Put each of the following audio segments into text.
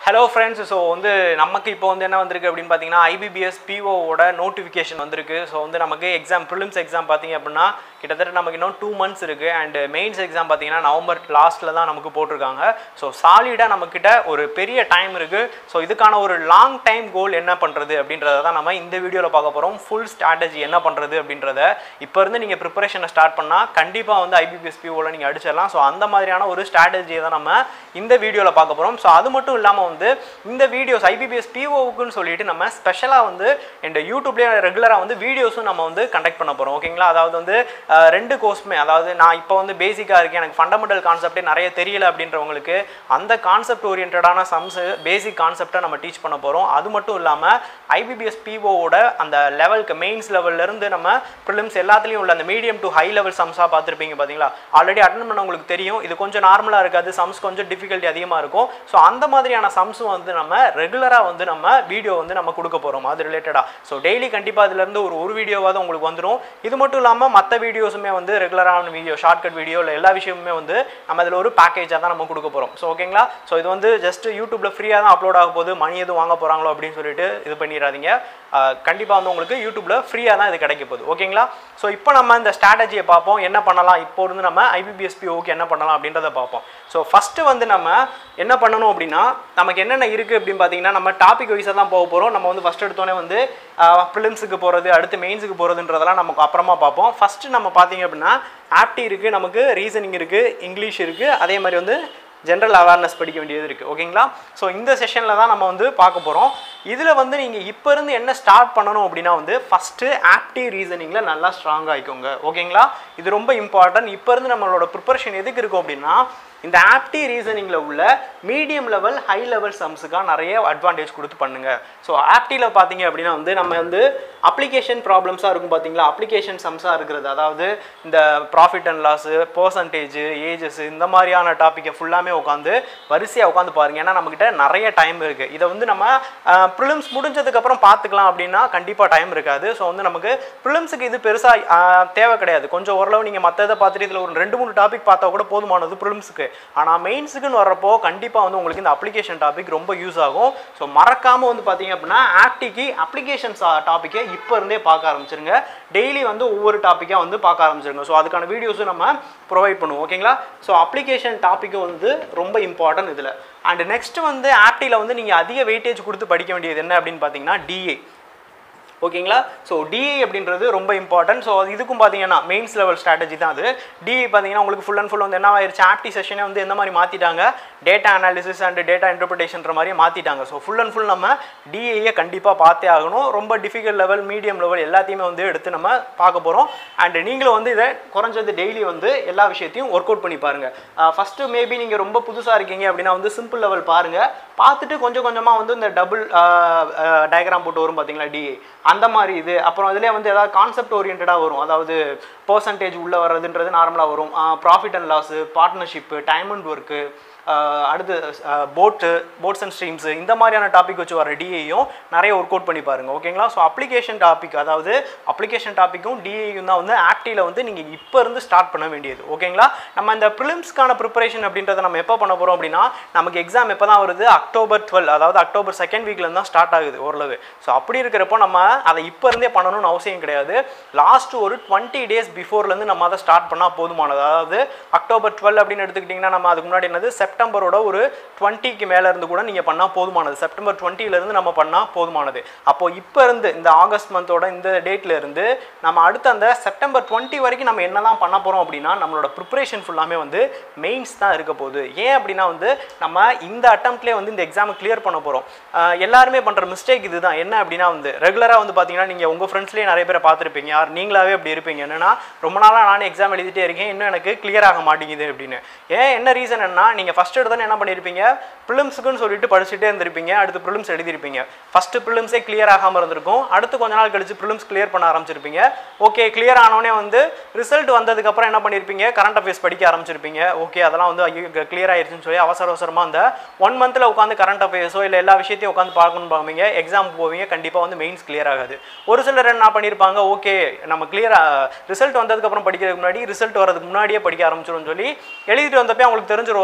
hello friends so வந்து நமக்கு இப்போ வந்து என்ன வந்திருக்கு அப்படின்னு பார்த்தீங்கன்னா ஐபிபிஎஸ் பிஓவோட நோட்டிஃபிகேஷன் வந்திருக்கு ஸோ வந்து நமக்கு எக்ஸாம் ப்ரிலிம்ஸ் எக்ஸாம் பார்த்தீங்க அப்படின்னா கிட்டத்தட்ட நமக்கு இன்னும் டூ மந்த்ஸ் இருக்குது அண்ட் மெயின்ஸ் எக்ஸாம் பார்த்தீங்கன்னா நவம்பர் லாஸ்ட்டில் தான் நமக்கு போட்டிருக்காங்க ஸோ சாலிடாக நம்மக்கிட்ட ஒரு பெரிய டைம் இருக்குது ஸோ இதுக்கான ஒரு லாங் டைம் கோல் என்ன பண்ணுறது அப்படின்றத தான் நம்ம இந்த வீடியோவில் பார்க்க போகிறோம் ஃபுல் ஸ்ட்ராட்டஜி என்ன பண்ணுறது அப்படின்றத இப்போ இருந்து நீங்கள் ப்ரிப்பரேஷனை ஸ்டார்ட் பண்ணால் கண்டிப்பாக வந்து ஐபிபிஎஸ் பிஓவில் நீங்கள் அடிச்சிடலாம் ஸோ அந்த மாதிரியான ஒரு ஸ்ட்ராட்டஜியை தான் நம்ம இந்த வீடியோவில் பார்க்க போகிறோம் ஸோ அது மட்டும் இல்லாமல் வந்து இந்த வீடியோஸ் ஐபிபிஎஸ் பிஓவுக்குன்னு சொல்லிட்டு நம்ம ஸ்பெஷலாக வந்து இந்த யூடியூப்லேயே ரெகுலராக வந்து வீடியோஸும் நம்ம வந்து கண்டக்ட் பண்ண போகிறோம் ஓகேங்களா அதாவது வந்து அஹ், ரெண்டு கோர்ஸுமே அதாவது நான் இப்போ வந்து பேசிக்காக இருக்கேன் எனக்கு ஃபண்டமெண்டல் கான்செப்டே நிறைய தெரியல அப்படின்றவங்களுக்கு அந்த கான்செப்ட் ஓரியன்டான சம்ஸ் பேசிக் கான்செப்டை நம்ம டீச் பண்ண போகிறோம் அது மட்டும் இல்லாமல் ஐபிபிஎஸ் பிஓவோட அந்த லெவலுக்கு மெயின்ஸ் லெவல்லேருந்து நம்ம ப்ரிலிம்ஸ் எல்லாத்துலேயும் உள்ள அந்த மீடியம் டு ஹை லெவல் சம்ஸாக பார்த்துருப்பீங்க பார்த்தீங்களா ஆல்ரெடி அட்டன் பண்ண உங்களுக்கு தெரியும் இது கொஞ்சம் நார்மலாக இருக்காது சம்ஸ் கொஞ்சம் டிஃபிகல்ட்டி அதிகமாக இருக்கும் ஸோ அந்த மாதிரியான சம்ஸும் வந்து நம்ம ரெகுலராக வந்து நம்ம வீடியோ வந்து நம்ம கொடுக்க போகிறோம் அது ரிலேட்டடாக ஸோ டெய்லி கண்டிப்பாக அதுலேருந்து ஒரு ஒரு வீடியோவாவது உங்களுக்கு வந்துடும் இது மட்டும் இல்லாமல் மற்ற வீடியோஸுமே வந்து ரெகுலரான வீடியோ ஷார்ட்கட் வீடியோ இல்லை எல்லா விஷயமுமே வந்து நம்ம அதில் ஒரு பேக்கேஜாக தான் நம்ம கொடுக்க போகிறோம் ஸோ ஓகேங்களா ஸோ இது வந்து ஜஸ்ட் யூடியூப்பில் ஃப்ரீயாக தான் அப்லோட் ஆக போகுது மணி எதுவும் வாங்க போகிறாங்களோ அப்படின்னு சொல்லிட்டு இது பண்ணிடாதீங்க கண்டிப்பாக வந்து உங்களுக்கு யூடியூப்பில் ஃப்ரீயாக தான் இது கிடைக்க போகுது ஓகேங்களா ஸோ இப்போ நம்ம இந்த ஸ்ட்ராட்டஜியை பார்ப்போம் என்ன பண்ணலாம் இப்போ இருந்து நம்ம ஐபிபிஎஸ் பிஓக்கு என்ன பண்ணலாம் அப்படின்றத பார்ப்போம் ஸோ ஃபஸ்ட்டு வந்து நம்ம என்ன பண்ணணும் அப்படின்னா நமக்கு என்னென்ன இருக்குது அப்படின்னு பார்த்தீங்கன்னா நம்ம டாபிக் வைஸாக தான் போக போகிறோம் நம்ம வந்து ஃபஸ்ட் எடுத்தோடனே வந்து ப்ரிலிம்ஸுக்கு போகிறது அடுத்து மெயின்ஸுக்கு போகிறதுன்றதெல்லாம் நமக்கு அப்புறமா பார்ப்போம் ஃபஸ்ட்டு நம்ம பார்த்தீங்க அப்படின்னா ஆப்டி இருக்குது நமக்கு ரீசனிங் இருக்குது இங்கிலீஷ் இருக்குது அதே மாதிரி வந்து ஜென்ரல் அவேர்னஸ் படிக்க வேண்டியது இருக்குது ஓகேங்களா ஸோ இந்த செஷனில் தான் நம்ம வந்து பார்க்க போகிறோம் இதில் வந்து நீங்கள் இப்போ இருந்து என்ன ஸ்டார்ட் பண்ணணும் அப்படின்னா வந்து ஃபஸ்ட்டு ஆப்டி ரீசனிங்கில் நல்லா ஸ்ட்ராங் ஆகிக்கோங்க ஓகேங்களா இது ரொம்ப இம்பார்ட்டன்ட் இப்போ இருந்து நம்மளோட ப்ரிப்பரேஷன் எதுக்கு இருக்கும் அப்படின்னா இந்த ஆப்டி ரீசனிங்கில் உள்ள மீடியம் லெவல் ஹை லெவல் சம்ஸுக்காக நிறைய அட்வான்டேஜ் கொடுத்து பண்ணுங்க ஸோ ஆப்டியில் பார்த்தீங்க அப்படின்னா வந்து நம்ம வந்து அப்ளிகேஷன் ப்ராப்ளம்ஸாக இருக்கும் பார்த்தீங்களா அப்ளிகேஷன் சம்ஸாக இருக்கிறது அதாவது இந்த profit and loss percentage ages இந்த மாதிரியான டாப்பிக்கை ஃபுல்லாமே உட்காந்து வரிசையாக உட்காந்து பாருங்க ஏன்னா நம்மக்கிட்ட நிறைய டைம் இருக்குது இதை வந்து நம்ம ப்ரிலிம்ஸ் முடிஞ்சதுக்கப்புறம் பார்த்துக்கலாம் அப்படின்னா கண்டிப்பாக டைம் இருக்காது ஸோ வந்து நமக்கு ப்ரிலிம்ஸுக்கு இது பெருசாக தேவை கிடையாது கொஞ்சம் ஓரளவு நீங்கள் மற்ற இதை பார்த்துட்டு இதில் ஒரு ரெண்டு மூணு டாபிக் பார்த்தா கூட போதுமானது ப்ரிலிம்ஸுக்கு ஆனால் மெயின்ஸுக்குன்னு வர்றப்போ கண்டிப்பாக வந்து உங்களுக்கு இந்த அப்ளிகேஷன் டாபிக் ரொம்ப யூஸ் ஆகும் ஸோ மறக்காமல் வந்து பார்த்தீங்க அப்படின்னா ஆப்டிக்கு அப்ளிகேஷன்ஸ் டாப்பிக்கை இப்போ இருந்தே பார்க்க ஆரம்பிச்சிருங்க டெய்லி வந்து ஒவ்வொரு டாப்பிக்காக வந்து பார்க்க ஆரம்பிச்சிருங்க ஸோ அதுக்கான வீடியோஸும் நம்ம ப்ரொவைட் பண்ணுவோம் ஓகேங்களா ஸோ அப்ளிகேஷன் டாப்பிக்கும் வந்து ரொம்ப இம்பார்ட்டன்ட் இதில் அண்ட் நெக்ஸ்ட் வந்து ஆப்டியில் வந்து நீங்கள் அதிக வெயிட்டேஜ் கொடுத்து படிக்க வேண்டியது என்ன அப்படின்னு பார்த்தீங்கன்னா டிஏ ஓகேங்களா ஸோ டிஏ அப்படின்றது ரொம்ப இம்பார்ட்டன்ட் ஸோ இதுக்கும் பார்த்தீங்கன்னா மெயின்ஸ் லெவல் ஸ்ட்ராட்டஜி தான் அது டிஏ பார்த்தீங்கன்னா உங்களுக்கு ஃபுல் அண்ட் ஃபுல் வந்து என்ன ஆயிருச்சு ஆப்டி செஷனே வந்து எந்த மாதிரி மாற்றிட்டாங்க டேட்டா அனாலிசிஸ் அண்ட் டேட்டா இன்டர்பிரிட்டேஷன்ற மாதிரி மாற்றிட்டாங்க ஸோ ஃபுல் அண்ட் ஃபுல் நம்ம டிஏயை கண்டிப்பாக பார்த்தே ஆகணும் ரொம்ப டிஃபிகல்ட் லெவல் மீடியம் லெவல் எல்லாத்தையுமே வந்து எடுத்து நம்ம பார்க்க போகிறோம் அண்ட் நீங்களும் வந்து இதை குறைஞ்சது டெய்லி வந்து எல்லா விஷயத்தையும் ஒர்க் அவுட் பண்ணி பாருங்கள் ஃபஸ்ட்டு மேபி நீங்கள் ரொம்ப புதுசாக இருக்கீங்க அப்படின்னா வந்து சிம்பிள் லெவல் பாருங்கள் பார்த்துட்டு கொஞ்சம் கொஞ்சமாக வந்து இந்த டபுள் டயக்ராம் போட்டு வரும் பார்த்தீங்களா டிஏ அந்த மாதிரி இது அப்புறம் அதிலே வந்து ஏதாவது கான்செப்ட் ஓரியன்டாக வரும் அதாவது பர்சன்டேஜ் உள்ளே வர்றதுன்றது நார்மலாக வரும் profit and loss partnership time and work அடுத்து போட்டு போட்ஸ் அண்ட் ஸ்ட்ரீம்ஸு இந்த மாதிரியான டாபிக் வச்சு வர டிஏயும் நிறைய ஒர்க் அவுட் பண்ணி பாருங்கள் ஓகேங்களா ஸோ அப்ளிகேஷன் டாபிக் அதாவது அப்ளிகேஷன் டாப்பிக்கும் டிஏயும் தான் வந்து ஆப்டியில் வந்து நீங்கள் இப்போ இருந்து ஸ்டார்ட் பண்ண வேண்டியது ஓகேங்களா நம்ம இந்த ப்ரிலிம்ஸ்க்கான ப்ரிப்பரேஷன் அப்படின்றத நம்ம எப்போ பண்ண போகிறோம் அப்படின்னா நமக்கு எக்ஸாம் எப்போ தான் வருது அக்டோபர் டுவெல் அதாவது அக்டோபர் செகண்ட் வீக்லேருந்து தான் ஸ்டார்ட் ஆகுது ஓரளவு ஸோ அப்படி இருக்கிறப்போ நம்ம அதை இப்போ இருந்தே பண்ணணும்னு அவசியம் கிடையாது லாஸ்ட் ஒரு டுவெண்ட்டி டேஸ் பிஃபோர்லேருந்து நம்ம அதை ஸ்டார்ட் பண்ணால் போதுமானது அதாவது அக்டோபர் டுவெல் அப்படின்னு எடுத்துக்கிட்டிங்கன்னா நம்ம அதுக்கு முன்னாடி என்னது செப்டம்பரோட ஒரு டுவெண்ட்டிக்கு மேலே இருந்து கூட நீங்கள் பண்ணால் போதுமானது செப்டம்பர் டுவெண்ட்டிலேருந்து நம்ம பண்ணால் போதுமானது அப்போது இப்போ இருந்து இந்த ஆகஸ்ட் மந்தோட இந்த டேட்ல இருந்து நம்ம அடுத்த அந்த செப்டம்பர் டுவெண்ட்டி வரைக்கும் நம்ம என்ன தான் பண்ண போகிறோம் அப்படின்னா நம்மளோட ப்ரிப்பரேஷன் ஃபுல்லாமே வந்து மெயின்ஸ் தான் இருக்க போகுது ஏன் அப்படின்னா வந்து நம்ம இந்த அட்டம்ப்ட்லேயே வந்து இந்த எக்ஸாமை கிளியர் பண்ண போகிறோம் எல்லாருமே பண்ணுற மிஸ்டேக் இதுதான் என்ன அப்படின்னா வந்து ரெகுலராக வந்து பார்த்தீங்கன்னா நீங்கள் உங்கள் ஃப்ரெண்ட்ஸ்லேயே நிறைய பேரை பார்த்துருப்பீங்க யார் நீங்களாவே அப்படி இருப்பீங்க என்னன்னா ரொம்ப நாளாக நானே எக்ஸாம் எழுதிட்டே இருக்கேன் இன்னும் எனக்கு கிளியர் ஆக மாட்டேங்குது அப்படின்னு ஏன் என்ன ரீசன் என்ன நீங்கள் ஃபஸ்ட் எடுத்தோன்னே என்ன பண்ணியிருப்பீங்க ப்ரிலிம்ஸுக்குன்னு சொல்லிட்டு படிச்சுட்டே இருந்திருப்பீங்க அடுத்து ப்ரிலிம்ஸ் எழுதியிருப்பீங்க ஃபஸ்ட்டு ப்ரிலிம்ஸே கிளியர் ஆகாமல் இருந்திருக்கும் அடுத்து கொஞ்ச நாள் கழிச்சு ப்ரிலிம்ஸ் கிளியர் பண்ண ஆரம்பிச்சிருப்பீங்க ஓகே கிளியர் ஆனோடனே வந்து ரிசல்ட் வந்ததுக்கப்புறம் என்ன பண்ணியிருப்பீங்க கரண்ட் அஃபேர்ஸ் படிக்க ஆரம்பிச்சிருப்பீங்க ஓகே அதெல்லாம் வந்து ஐயோ கிளியர் ஆயிருச்சுன்னு சொல்லி அவசர அவசரமாக அந்த ஒன் மந்தில் உட்காந்து கரண்ட் அஃபேர்ஸோ இல்லை எல்லா விஷயத்தையும் உட்காந்து பார்க்கணும் பார்ப்பீங்க எக்ஸாம் போவீங்க கண்டிப்பாக வந்து மெயின்ஸ் கிளியர் ஆகாது ஒரு சிலர் என்ன பண்ணியிருப்பாங்க ஓகே நம்ம கிளியர் ரிசல்ட் வந்ததுக்கப்புறம் படிக்கிறதுக்கு முன்னாடி ரிசல்ட் வரதுக்கு முன்னாடியே படிக்க ஆரம்பிச்சிடும் சொல்லி எழுதிட்டு வந்தப்போ அவங்களுக்கு தெரிஞ்சிடும் ஓரளவு கொஞ்சம்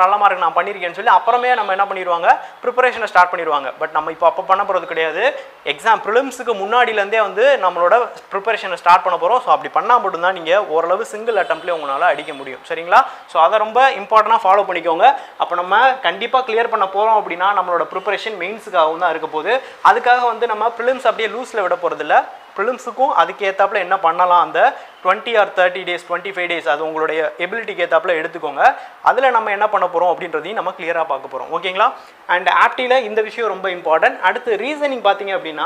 கொஞ்சம் நல்ல மார்க் நான் பண்ணியிருக்கேன்னு சொல்லி அப்புறமே நம்ம என்ன பண்ணிடுவாங்க ப்ரிப்பரேஷனை ஸ்டார்ட் பண்ணிடுவாங்க பட் நம்ம இப்போ அப்போ பண்ண போகிறது கிடையாது எக்ஸாம் ப்ரிலிம்ஸுக்கு முன்னாடியிலேருந்தே வந்து நம்மளோட ப்ரிப்பரேஷனை ஸ்டார்ட் பண்ண போகிறோம் ஸோ அப்படி பண்ணால் மட்டும்தான் நீங்கள் ஓரளவு சிங்கிள் அட்டம்ப்ட்லேயே உங்களால் அடிக்க முடியும் சரிங்களா ஸோ அதை ரொம்ப இம்பார்ட்டண்டாக ஃபாலோ பண்ணிக்கோங்க அப்போ நம்ம கண்டிப்பாக கிளியர் பண்ண போகிறோம் அப்படின்னா நம்மளோட ப்ரிப்பரேஷன் மெயின்ஸுக்காகவும் தான் இருக்க போகுது அதுக்காக வந்து நம்ம ப்ரிலிம்ஸ் அப்படியே லூஸில் விட போகிறதில்ல ப்ரிலிம்ஸுக்கும் அதுக்கு ஏற்றாப்புல என்ன பண்ணலாம் அந்த twenty or thirty days twenty five days அது உங்களுடைய எபிலிட்டிக்கு ஏற்றாப்புல எடுத்துக்கோங்க அதில் நம்ம என்ன பண்ண போகிறோம் அப்படின்றதையும் நம்ம கிளியராக பார்க்க போகிறோம் ஓகேங்களா அண்ட் ஆப்டியில் இந்த விஷயம் ரொம்ப இம்பார்ட்டன்ட் அடுத்து ரீசனிங் பார்த்தீங்க அப்படின்னா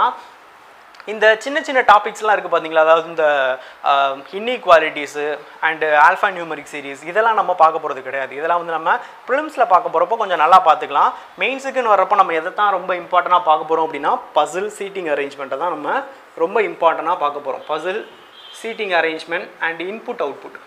இந்த சின்ன சின்ன டாபிக்ஸ்லாம் இருக்குது பார்த்தீங்களா அதாவது இந்த inequalities and alpha numeric series இதெல்லாம் நம்ம பார்க்க போகிறது கிடையாது இதெல்லாம் வந்து நம்ம ப்ரிலிம்ஸில் பார்க்க போகிறப்போ கொஞ்சம் நல்லா பார்த்துக்கலாம் மெயின்ஸுக்குன்னு வரப்போ நம்ம எதை தான் ரொம்ப இம்பார்ட்டண்ட்டாக பார்க்க போகிறோம் அப்படின்னா பசில் சீட்டிங் அரேஞ்ச்மெண்ட்டை தான் நம்ம ரொம்ப இம்பார்ட்டண்ட்டாக பார்க்க போகிறோம் puzzle seating arrangement and input output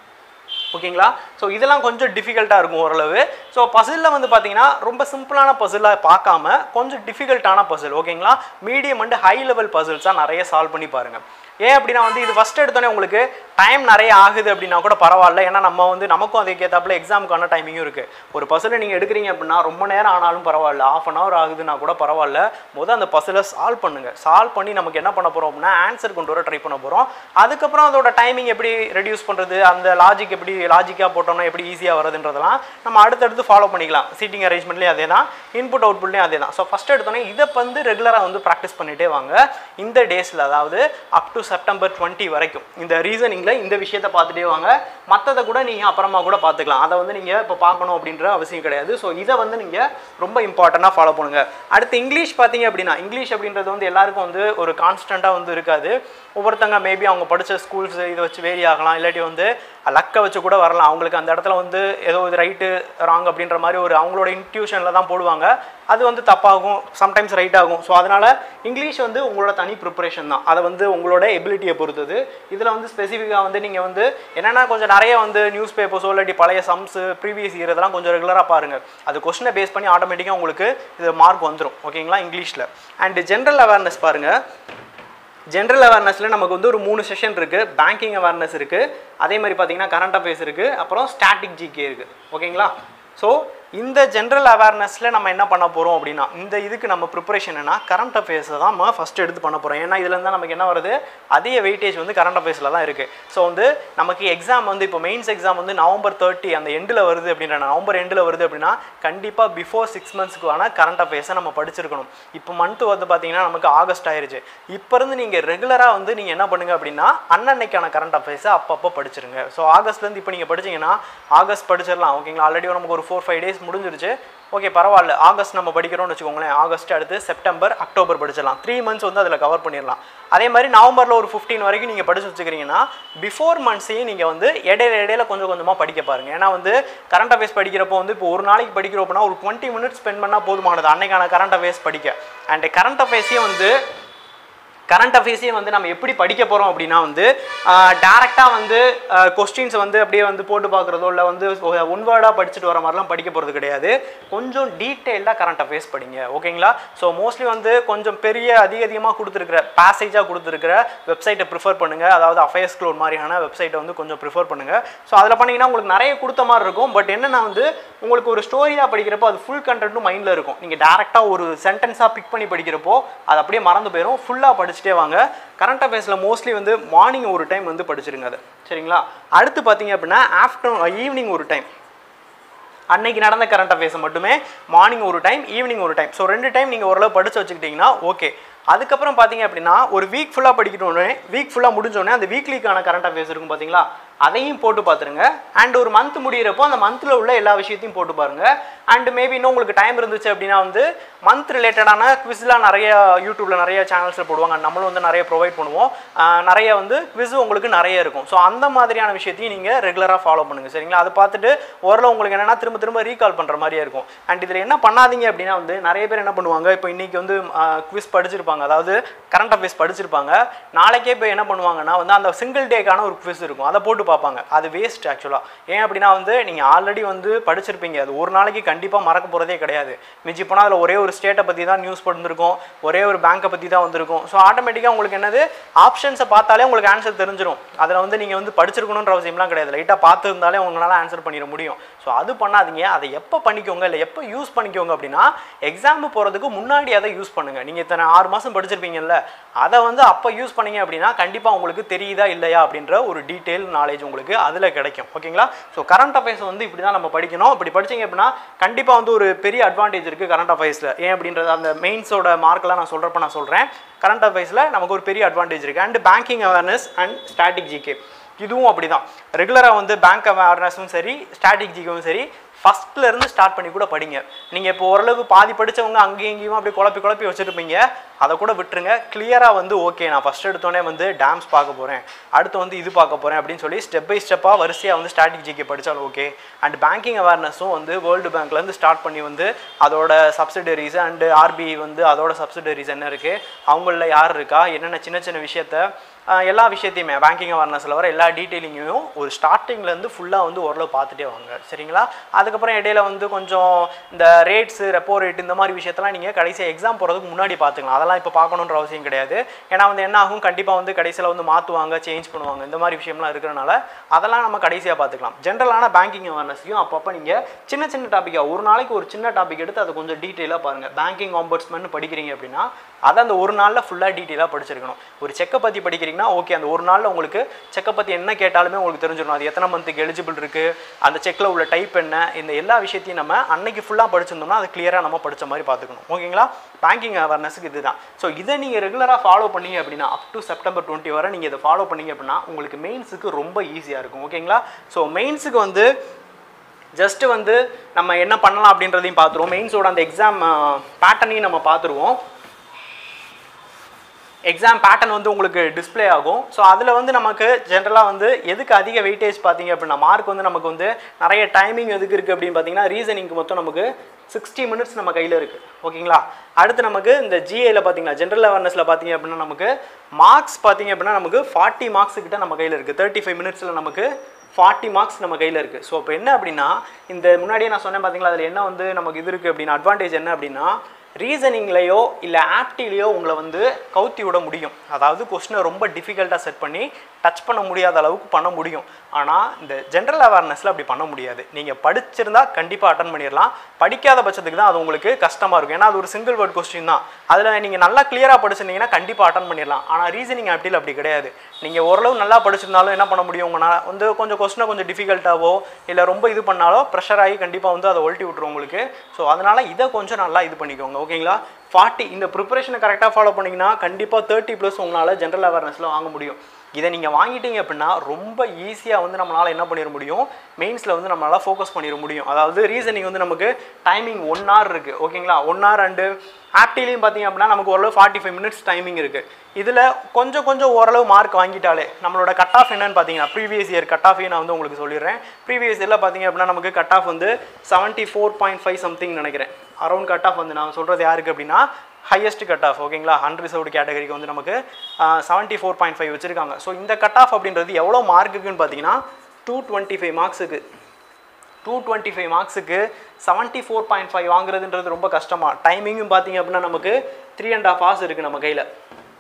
ஓகேங்களா ஸோ இதெல்லாம் கொஞ்சம் டிஃபிகல்ட்டாக இருக்கும் ஓரளவு ஸோ பசிலில் வந்து பார்த்தீங்கன்னா ரொம்ப சிம்பிளான பசிலாக பார்க்காம கொஞ்சம் டிஃபிகல்ட்டான பசில் ஓகேங்களா மீடியம் அண்ட் ஹை லெவல் பசில்ஸாக நிறைய சால்வ் பண்ணி பாருங்கள் ஏன் அப்படின்னா வந்து இது ஃபஸ்ட் எடுத்தோன்னே உங்களுக்கு டைம் நிறைய ஆகுது அப்படின்னா கூட பரவாயில்ல ஏன்னா நம்ம வந்து நமக்கும் அதுக்கேற்றாப்புல எக்ஸாமுக்கான டைமிங்கும் இருக்குது ஒரு பசிலை நீங்கள் எடுக்கிறீங்க அப்படின்னா ரொம்ப நேரம் ஆனாலும் பரவாயில்ல ஆஃப் அன் ஹவர் ஆகுதுன்னா கூட பரவாயில்ல முதல் அந்த பசிலை சால்வ் பண்ணுங்கள் சால்வ் பண்ணி நமக்கு என்ன பண்ண போகிறோம் அப்படின்னா ஆன்சர் கொண்டு வர ட்ரை பண்ண போகிறோம் அதுக்கப்புறம் அதோட டைமிங் எப்படி ரெடியூஸ் பண்ணுறது அந்த லாஜிக் எப்படி லாஜிக்காக போட்டோம்னா எப்படி ஈஸியாக வருதுன்றதெல்லாம் நம்ம அடுத்தடுத்து ஃபாலோ பண்ணிக்கலாம் சீட்டிங் அரேஞ்ச்மெண்ட்லேயும் அதே தான் இன்புட் அவுட்புட்லேயும் அதே தான் ஸோ ஃபஸ்ட் எடுத்தோன்னே இதை வந்து ரெகுலராக வந்து ப்ராக்டிஸ் பண்ணிகிட்டே வாங்க இந்த டேஸில் அதாவது அப் டு செப்டம்பர் டுவெண்ட்டி வரைக்கும் இந்த ரீசனிங்கில் இந்த விஷயத்தை பார்த்துட்டே வாங்க மற்றதை கூட நீங்கள் அப்புறமா கூட பார்த்துக்கலாம் அதை வந்து நீங்கள் இப்போ பார்க்கணும் அப்படின்ற அவசியம் கிடையாது ஸோ இதை வந்து நீங்கள் ரொம்ப இம்பார்ட்டண்ட்டாக ஃபாலோ பண்ணுங்கள் அடுத்து இங்கிலீஷ் பார்த்தீங்க அப்படின்னா இங்கிலீஷ் அப்படின்றது வந்து எல்லாருக்கும் வந்து ஒரு கான்ஸ்டண்ட்டாக வந்து இருக்காது ஒவ்வொருத்தங்க மேபி அவங்க படித்த ஸ்கூல்ஸ் இதை வச்சு வேரி ஆகலாம் இல்லாட்டி வந்து லக்கை வச்சு கூட வரலாம் அவங்களுக்கு அந்த இடத்துல வந்து ஏதோ இது ரைட்டு ராங் அப்படின்ற மாதிரி ஒரு அவங்களோட இன்ட்யூஷனில் தான் போடுவாங்க அது வந்து தப்பாகும் சம்டைம்ஸ் ரைட் ஆகும் ஸோ அதனால் இங்கிலீஷ் வந்து உங்களோட தனி ப்ரிப்பரேஷன் தான் அதை வந்து உங்களோட எபிலிட்டியை பொறுத்தது இதில் வந்து ஸ்பெசிஃபிக்காக வந்து நீங்கள் வந்து என்னென்னா கொஞ்சம் நிறைய வந்து நியூஸ் பேப்பர்ஸோ இல்லாட்டி பழைய சம்ஸு ப்ரீவியஸ் இயர் இதெல்லாம் கொஞ்சம் ரெகுலராக பாருங்கள் அது கொஸ்டினை பேஸ் பண்ணி ஆட்டோமேட்டிக்காக உங்களுக்கு இது மார்க் வந்துடும் ஓகேங்களா இங்கிலீஷில் அண்ட் ஜென்ரல் அவேர்னஸ் பாருங்கள் ஜென்ரல் அவேர்னஸில் நமக்கு வந்து ஒரு மூணு செஷன் இருக்குது பேங்கிங் அவேர்னஸ் இருக்குது அதே மாதிரி பார்த்தீங்கன்னா கரண்ட் அஃபேர்ஸ் இருக்குது அப்புறம் ஸ்டாட்டிக் ஜிகே இருக்குது ஓகேங்களா ஸோ இந்த ஜென்ரல் அவேர்னஸில் நம்ம என்ன பண்ண போகிறோம் அப்படின்னா இந்த இதுக்கு நம்ம ப்ரிப்பரேஷன் என்ன கரண்ட் அஃபேர்ஸை தான் நம்ம ஃபஸ்ட் எடுத்து பண்ண போகிறோம் ஏன்னா இதுல இருந்தால் நமக்கு என்ன வருது அதிக வெயிட்டேஜ் வந்து கரண்ட் அஃபேர்ஸில் தான் இருக்குது ஸோ வந்து நமக்கு எக்ஸாம் வந்து இப்போ மெயின்ஸ் எக்ஸாம் வந்து நவம்பர் தேர்ட்டி அந்த எண்டில் வருது அப்படின்ற நவம்பர் எண்டில் வருது அப்படின்னா கண்டிப்பாக பிஃபோர் சிக்ஸ் மந்த்ஸ்க்குவான கரண்ட் அஃபேர்ஸை நம்ம படிச்சிருக்கணும் இப்போ மந்த் வந்து பார்த்தீங்கன்னா நமக்கு ஆகஸ்ட் ஆயிருச்சு இப்போ இருந்து நீங்கள் ரெகுலராக வந்து நீங்கள் என்ன பண்ணுங்க அப்படின்னா அன்னன்னைக்கான கரண்ட் அஃபேர்ஸை அப்பப்போ படிச்சிருங்க ஸோ ஆகஸ்ட்லேருந்து இப்போ நீங்கள் படிச்சீங்கன்னா ஆகஸ்ட் படிச்சிடலாம் ஓகேங்களா ஆல்ரெடி நமக்கு ஒரு ஃபோர் ஃபைவ் டேஸ் முடிஞ்சிருச்சு ஓகே பரவாயில்ல ஆகஸ்ட் நம்ம படிக்கிறோம்னு வச்சுக்கோங்களேன் ஆகஸ்ட் அடுத்து செப்டம்பர் அக்டோபர் படிச்சிடலாம் த்ரீ மந்த்ஸ் வந்து அதில் கவர் பண்ணிடலாம் அதே மாதிரி நவம்பரில் ஒரு ஃபிஃப்டீன் வரைக்கும் நீங்கள் படிச்சு வச்சுக்கிறீங்கன்னா பிஃபோர் மந்த்ஸையும் நீங்கள் வந்து இடையில இடையில கொஞ்சம் கொஞ்சமாக படிக்க பாருங்க ஏன்னா வந்து கரண்ட் அஃபேர்ஸ் படிக்கிறப்போ வந்து இப்போ ஒரு நாளைக்கு படிக்கிறோம்னா ஒரு டுவெண்ட்டி மினிட்ஸ் ஸ்பெண்ட் பண்ணால் போதுமானது அன்னைக்கான கரண்ட் அஃபேர்ஸ் படிக்க அண்ட் கரண்ட் அஃபேர்ஸையும் வந்து கரண்ட் அஃபேர்ஸையும் வந்து நம்ம எப்படி படிக்க போகிறோம் அப்படின்னா வந்து டேரெக்டாக வந்து கொஸ்டின்ஸ் வந்து அப்படியே வந்து போட்டு பார்க்குறதோ இல்லை வந்து ஒன் வேர்டாக படிச்சுட்டு வர மாதிரிலாம் படிக்க போகிறது கிடையாது கொஞ்சம் டீட்டெயில்டாக கரண்ட் அஃபேர்ஸ் படிங்க ஓகேங்களா ஸோ மோஸ்ட்லி வந்து கொஞ்சம் பெரிய அதிக அதிகமாக கொடுத்துருக்கிற பேசேஜாக கொடுத்துருக்கிற வெப்சைட்டை ப்ரிஃபர் பண்ணுங்கள் அதாவது அஃபேர்ஸ் க்ளோட் மாதிரியான வெப்சைட்டை வந்து கொஞ்சம் ப்ரிஃபர் பண்ணுங்கள் ஸோ அதில் பண்ணிங்கன்னா உங்களுக்கு நிறைய கொடுத்த மாதிரி இருக்கும் பட் என்னென்னா வந்து உங்களுக்கு ஒரு ஸ்டோரியாக படிக்கிறப்போ அது ஃபுல் கண்டென்ட்டும் மைண்டில் இருக்கும் நீங்கள் டேரெக்டாக ஒரு சென்டென்ஸாக பிக் பண்ணி படிக்கிறப்போ அது அப்படியே மறந்து போயிடும் ஃபுல்லாக படிச்சுட்டே வாங்க கரண்ட் அஃபேர்ஸில் மோஸ்ட்லி வந்து மார்னிங் ஒரு டைம் வந்து படிச்சிருங்க அதை சரிங்களா அடுத்து பார்த்தீங்க அப்படின்னா ஆஃப்டர்நூன் ஈவினிங் ஒரு டைம் அன்னைக்கு நடந்த கரண்ட் அஃபேர்ஸை மட்டுமே மார்னிங் ஒரு டைம் ஈவினிங் ஒரு டைம் ஸோ ரெண்டு டைம் நீங்கள் ஓரளவு படிச்சு வச்சுக்கிட்டிங்கன்னா ஓகே அதுக்கப்புறம் பார்த்தீங்க அப்படின்னா ஒரு வீக் ஃபுல்லாக படிக்கணுன்னே வீக் ஃபுல்லாக முடிஞ்சோடனே அந்த வீக்லிக்கான கரண்ட் அஃபேர்ஸ் இருக்கும் பார்த்தீங்களா அதையும் போட்டு பார்த்துருங்க அண்ட் ஒரு மந்த் முடியிறப்போ அந்த மந்தில் உள்ள எல்லா விஷயத்தையும் போட்டு பாருங்க அண்ட் மேபி இன்னும் உங்களுக்கு டைம் இருந்துச்சு அப்படின்னா வந்து மந்த் ரிலேட்டடான குவிஸ்லாம் நிறைய யூடியூப்பில் நிறைய சேனல்ஸில் போடுவாங்க நம்மளும் வந்து நிறைய ப்ரொவைட் பண்ணுவோம் ஆஹ் நிறைய வந்து குவிஸ் உங்களுக்கு நிறைய இருக்கும் ஸோ அந்த மாதிரியான விஷயத்தையும் நீங்கள் ரெகுலராக ஃபாலோ பண்ணுங்கள் சரிங்களா அதை பார்த்துட்டு ஓரளவு உங்களுக்கு என்னென்னா திரும்ப திரும்ப ரீகால் பண்ணுற மாதிரியே இருக்கும் அண்ட் இதில் என்ன பண்ணாதீங்க அப்படின்னா வந்து நிறைய பேர் என்ன பண்ணுவாங்க இப்போ இன்றைக்கி வந்து குவிஸ் படிச்சிருப்பாங்க அதாவது கரண்ட் அஃபேர்ஸ் படிச்சிருப்பாங்க நாளைக்கே இப்போ என்ன பண்ணுவாங்கன்னா வந்து அந்த சிங்கிள் டேக்கான ஒரு குவிஸ் இருக்கும் அதை போட்டு பார்ப்பாங்க அது வேஸ்ட் ஆக்சுவலாக ஏன் அப்படின்னா வந்து நீங்கள் ஆல்ரெடி வந்து படிச்சிருப்பீங்க அது ஒரு நாளைக்கு கண்டிப்பாக மறக்க போகிறதே கிடையாது மிஞ்சி போனால் அதில் ஒரே ஒரு ஸ்டேட்டை பற்றி தான் நியூஸ் பண்ணிருக்கும் ஒரே ஒரு பேங்க்கை பற்றி தான் வந்திருக்கும் ஸோ ஆட்டோமேட்டிக்காக உங்களுக்கு என்னது ஆப்ஷன்ஸை பார்த்தாலே உங்களுக்கு ஆன்சர் தெரிஞ்சிடும் அதில் வந்து நீங்கள் வந்து படிச்சிருக்கணுன்ற அவசியம்லாம் கிடையாது லைட்டாக பார்த்துருந்தாலே உங்களால் ஆன்சர் பண்ணிட முடியும் ஸோ அது பண்ணாதீங்க அதை எப்போ பண்ணிக்கோங்க இல்லை எப்போ யூஸ் பண்ணிக்கோங்க அப்படின்னா எக்ஸாம் போகிறதுக்கு முன்னாடி அதை யூஸ் பண்ணுங்கள் நீங்கள் இத்தனை ஆறு மாதம் படிச்சிருப்பீங்கல்ல அதை வந்து அப்போ யூஸ் பண்ணீங்க அப்படின்னா கண்டிப்பாக உங்களுக்கு தெரியுதா இல்லையா அப்படின்ற ஒரு டீட்டெயில் நாலேஜ் உங்களுக்கு அதில் கிடைக்கும் ஓகேங்களா ஸோ கரண்ட் அஃபேர்ஸ் வந்து இப்படி தான் நம்ம படிக்கணும் இப்படி படிச்சீங்க அப்படின்னா கண்டிப்பாக வந்து ஒரு பெரிய அட்வான்டேஜ் இருக்குது கரண்ட் அஃபேர்ஸில் ஏன் அப்படின்றது அந்த மெயின்ஸோட மார்க்கெலாம் நான் சொல்கிறப்ப நான் சொல்கிறேன் கரண்ட் அஃபேர்ஸில் நமக்கு ஒரு பெரிய அட்வான்டேஜ் இருக்குது and banking awareness and static GK இதுவும் அப்படி தான் ரெகுலராக வந்து பேங்க் அவேர்னஸும் சரி ஸ்டாட்டிக் ஜிகவும் சரி ஃபஸ்ட்ல இருந்து ஸ்டார்ட் பண்ணி கூட படிங்க நீங்கள் இப்போ ஓரளவுக்கு பாதி படிச்சவங்க அங்கேயும் இங்கேயும் அப்படி குழப்பி குழப்பி வச்சுருப்பீங்க அதை கூட விட்டுருங்க கிளியராக வந்து ஓகே நான் ஃபஸ்ட் எடுத்தோடனே வந்து டேம்ஸ் பார்க்க போகிறேன் அடுத்து வந்து இது பார்க்க போகிறேன் அப்படின்னு சொல்லி ஸ்டெப் பை ஸ்டெப்பாக வரிசையாக வந்து ஸ்டாட்டிக் ஜிகே படித்தாலும் ஓகே அண்ட் பேங்கிங் அவேர்னஸும் வந்து வேர்ல்டு பேங்க்லேருந்து ஸ்டார்ட் பண்ணி வந்து அதோட சப்சிடரிஸ் அண்ட் ஆர்பிஐ வந்து அதோட சப்சிடரிஸ் என்ன இருக்குது அவங்களில் யார் இருக்கா என்னென்ன சின்ன சின்ன விஷயத்த ஆஹ் எல்லா விஷயத்தையுமே பேங்கிங் அவேர்னஸில் வர எல்லா டீட்டெயிலிங்கையும் ஒரு ஸ்டார்டிங்லேருந்து ஃபுல்லாக வந்து ஓரளவு பார்த்துட்டே வாங்க சரிங்களா அதுக்கப்புறம் இடையில வந்து கொஞ்சம் இந்த ரேட்ஸு ரெப்போ ரேட் இந்த மாதிரி விஷயத்தெல்லாம் நீங்கள் கடைசியாக எக்ஸாம் போகிறதுக்கு முன்னாடி பார்த்துக்கலாம் அதெல்லாம் இப்போ பார்க்கணுன்ற அவசியம் கிடையாது ஏன்னா வந்து என்ன ஆகும் கண்டிப்பாக வந்து கடைசியில் வந்து மாற்றுவாங்க சேஞ்ச் பண்ணுவாங்க இந்த மாதிரி விஷயம்லாம் இருக்கிறனால அதெல்லாம் நம்ம கடைசியாக பார்த்துக்கலாம் ஜென்ரலான பேங்கிங் அவேர்னஸையும் அப்பப்போ நீங்கள் சின்ன சின்ன டாப்பிக்காக ஒரு நாளைக்கு ஒரு சின்ன டாபிக் எடுத்து அதை கொஞ்சம் டீட்டெயிலாக பாருங்கள் பேங்கிங் ஆம்பர்ட்ஸ்மன் படிக்கிறீங்க அப்படின்னா அதை அந்த ஒரு நாளில் ஃபுல்லாக டீட்டெயிலாக படிச்சிருக்கணும் ஒரு செக்கை பற்றி படிக்கிறீங்கன்னா ஓகே அந்த ஒரு நாளில் உங்களுக்கு செக்கை பற்றி என்ன கேட்டாலுமே உங்களுக்கு தெரிஞ்சிடணும் அது எத்தனை மந்த்துக்கு எலிஜிபிள் இருக்குது அந்த செக்கில் உள்ள டைப் என்ன இந்த எல்லா விஷயத்தையும் நம்ம அன்னைக்கு ஃபுல்லாக படிச்சிருந்தோம்னா அது கிளியராக நம்ம படிச்ச மாதிரி பார்த்துக்கணும் ஓகேங்களா பேங்கிங் அவேர்னஸுக்கு இதுதான் ஸோ இதை நீங்கள் ரெகுலராக ஃபாலோ பண்ணீங்க அப்படின்னா அப் டு செப்டம்பர் டுவெண்ட்டி வரை நீங்கள் இதை ஃபாலோ பண்ணீங்க அப்படின்னா உங்களுக்கு மெயின்ஸுக்கு ரொம்ப ஈஸியாக இருக்கும் ஓகேங்களா ஸோ மெயின்ஸுக்கு வந்து ஜஸ்ட் வந்து நம்ம என்ன பண்ணலாம் அப்படின்றதையும் பார்த்துருவோம் மெயின்ஸோட அந்த எக்ஸாம் பேட்டர்னையும் நம்ம பார்த்துருவோம் எக்ஸாம் பேட்டர்ன் வந்து உங்களுக்கு டிஸ்ப்ளே ஆகும் ஸோ அதில் வந்து நமக்கு ஜென்ரலாக வந்து எதுக்கு அதிக வெயிட்டேஜ் பார்த்தீங்க அப்படின்னா மார்க் வந்து நமக்கு வந்து நிறைய டைமிங் எதுக்கு இருக்குது அப்படின்னு பார்த்தீங்கன்னா ரீசனிங்க்கு மொத்தம் நமக்கு சிக்ஸ்டி மினிட்ஸ் நம்ம கையில் இருக்குது ஓகேங்களா அடுத்து நமக்கு இந்த ஜிஏல பார்த்தீங்கன்னா ஜென்ரல் அவேர்னஸில் பார்த்தீங்க அப்படின்னா நமக்கு மார்க்ஸ் பார்த்தீங்க அப்படின்னா நமக்கு ஃபார்ட்டி மார்க்ஸ் கிட்ட நம்ம கையில் இருக்குது தேர்ட்டி ஃபைவ் மினிட்ஸில் நமக்கு ஃபார்ட்டி மார்க்ஸ் நம்ம கையில் இருக்குது ஸோ இப்போ என்ன அப்படின்னா இந்த முன்னாடியே நான் சொன்னேன் பார்த்தீங்களா அதில் என்ன வந்து நமக்கு இது இருக்குது அப்படின்னா அட்வான்டேஜ் என்ன அப்படின்னா ரீசனிங்லேயோ இல்லை ஆப்டிலேயோ உங்களை வந்து கவுத்தி விட முடியும் அதாவது கொஸ்டினை ரொம்ப டிஃபிகல்ட்டாக செட் பண்ணி டச் பண்ண முடியாத அளவுக்கு பண்ண முடியும் ஆனால் இந்த ஜென்ரல் அவேர்னஸில் அப்படி பண்ண முடியாது நீங்கள் படிச்சிருந்தா கண்டிப்பாக அட்டன் பண்ணிடலாம் படிக்காத பட்சத்துக்கு தான் அது உங்களுக்கு கஷ்டமாக இருக்கும் ஏன்னா அது ஒரு சிங்கிள் வேர்ட் கொஸ்டின் தான் அதில் நீங்கள் நல்லா கிளியராக படிச்சிருந்தீங்கன்னா கண்டிப்பாக அட்டன் பண்ணிடலாம் ஆனால் ரீசனிங் ஆப்டியில் அப்படி கிடையாது நீங்கள் ஓரளவு நல்லா படிச்சிருந்தாலும் என்ன பண்ண முடியும் உங்களால் வந்து கொஞ்சம் கொஸ்டினை கொஞ்சம் டிஃபிகல்ட்டாவோ இல்லை ரொம்ப இது பண்ணாலோ ப்ரெஷர் ஆகி கண்டிப்பாக வந்து அதை ஒல்ட்டி விட்டுரும் உங்களுக்கு ஸோ அதனால் இதை கொஞ்சம் நல்லா இது பண்ணிக்கோங்க ஓகேங்களா ஃபார்ட்டி இந்த ப்ரிப்பரேஷனை கரெக்டாக ஃபாலோ பண்ணிங்கன்னா கண்டிப்பாக தேர்ட்டி ப்ளஸ் உங்களால் ஜென்ரல் அவேர்னஸில் வாங்க முடியும் இதை நீங்கள் வாங்கிட்டீங்க அப்படின்னா ரொம்ப ஈஸியாக வந்து நம்மளால் என்ன பண்ணிட முடியும் மெயின்ஸில் வந்து நம்மளால் ஃபோக்கஸ் பண்ணிட முடியும் அதாவது ரீசனிங் வந்து நமக்கு டைமிங் ஒன் ஹவர் இருக்குது ஓகேங்களா ஒன் ஹவர் அண்டு ஆப்டிலையும் பார்த்தீங்க அப்படின்னா நமக்கு ஓரளவு ஃபார்ட்டி ஃபைவ் மினிட்ஸ் டைமிங் இருக்குது இதில் கொஞ்சம் கொஞ்சம் ஓரளவு மார்க் வாங்கிட்டாலே நம்மளோட கட் ஆஃப் என்னன்னு பார்த்தீங்கன்னா ப்ரீவியஸ் இயர் கட் ஆஃபையும் நான் வந்து உங்களுக்கு சொல்லிடுறேன் ப்ரீவியஸ் இயரில் பார்த்தீங்க அப்படின்னா நமக்கு கட் ஆஃப் வந்து seventy four point five something நினைக்கிறேன் அரௌண்ட் கட் ஆஃப் வந்து நான் சொல்கிறது யாருக்கு அப்படின்னா ஹையஸ்ட் கட் ஆஃப் ஓகேங்களா அன்ரிசர்வ்டு கேட்டகரிக்கு வந்து நமக்கு செவன்ட்டி ஃபோர் பாயிண்ட் ஃபைவ் வச்சுருக்காங்க ஸோ இந்த கட் ஆஃப் அப்படின்றது எவ்வளோ மார்க்குக்குன்னு பார்த்தீங்கன்னா டூ டுவெண்ட்டி ஃபைவ் மார்க்ஸுக்கு டூ டுவெண்ட்டி ஃபைவ் மார்க்ஸுக்கு செவன்ட்டி ஃபோர் பாயிண்ட் ஃபைவ் வாங்குறதுன்றது ரொம்ப கஷ்டமாக டைமிங்கும் பார்த்தீங்க அப்படின்னா நமக்கு த்ரீ அண்ட் ஹாஃப் ஹவர்ஸ் இருக்குது நம்ம கையில்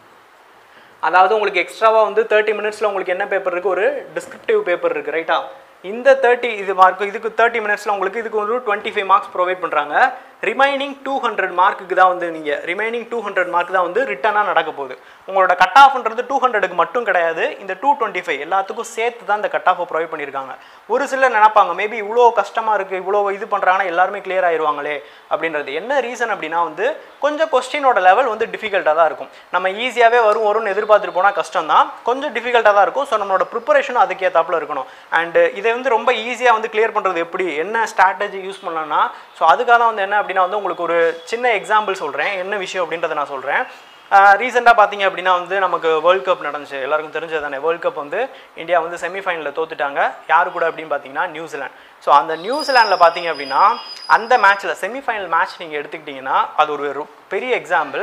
அதாவது உங்களுக்கு எக்ஸ்ட்ராவாக வந்து தேர்ட்டி மினிட்ஸில் உங்களுக்கு என்ன பேப்பர் இருக்குது ஒரு டிஸ்கிரிப்டிவ் பேப்பர் இருக்குது ரைட்டா இந்த தேர்ட்டி இது மார்க் இதுக்கு தேர்ட்டி மினிட்ஸில் உங்களுக்கு இதுக்கு ஒரு டுவெண்ட்டி ஃபைவ் மார்க்ஸ் ப்ரொவைட் பண்ணுறாங்க ரிமைனிங் டூ ஹண்ட்ரட் மார்க்குக்கு தான் வந்து நீங்கள் ரிமைனிங் டூ ஹண்ட்ரட் மார்க் தான் வந்து ரிட்டனாக நடக்க போகுது உங்களோட கட் ஆஃப்ன்றது டூ ஹண்ட்ரடுக்கு மட்டும் கிடையாது இந்த டூ டுவெண்ட்டி ஃபைவ் எல்லாத்துக்கும் சேர்த்து தான் இந்த கட் ஆஃபை ப்ரொவைட் பண்ணியிருக்காங்க ஒரு சிலர் நினைப்பாங்க மேபி இவ்வளோ கஷ்டமாக இருக்குது இவ்வளோ இது பண்ணுறாங்கன்னா எல்லாருமே கிளியர் ஆயிடுவாங்களே அப்படின்றது என்ன ரீசன் அப்படின்னா வந்து கொஞ்சம் கொஸ்டினோட லெவல் வந்து டிஃபிகல்ட்டாக தான் இருக்கும் நம்ம ஈஸியாகவே வரும் வரும்னு எதிர்பார்த்துட்டு போனால் கஷ்டம் தான் கொஞ்சம் டிஃபிகல்ட்டாக தான் இருக்கும் ஸோ நம்மளோட ப்ரிப்பரேஷனும் அதுக்கேற்றாப்புல இருக்கணும் அண்டு இதை வந்து ரொம்ப ஈஸியாக வந்து கிளியர் பண்ணுறது எப்படி என்ன ஸ்ட்ராட்டஜி யூஸ் பண்ணலாம்னா ஸோ அதுக்காக தான் வந்து என்ன அப்படின்னா வந்து உங்களுக்கு ஒரு சின்ன எக்ஸாம்பிள் சொல்கிறேன் என்ன விஷயம் அப்படின்றத நான் சொல்கிறேன் ரீசெண்டாக பார்த்தீங்க அப்படின்னா வந்து நமக்கு வேர்ல்ட் கப் நடந்துச்சு எல்லாருக்கும் தெரிஞ்சது தானே வேர்ல்ட் கப் வந்து இந்தியா வந்து செமிஃபைனலில் தோத்துட்டாங்க யார் கூட அப்படின்னு பார்த்தீங்கன்னா நியூசிலாந்து ஸோ அந்த நியூசிலாண்டில் பார்த்தீங்க அப்படின்னா அந்த மேட்ச்சில் செமிஃபைனல் மேட்ச் நீங்கள் எடுத்துக்கிட்டிங்கன்னா அது ஒரு ஒரு பெரிய எக்ஸாம்பிள்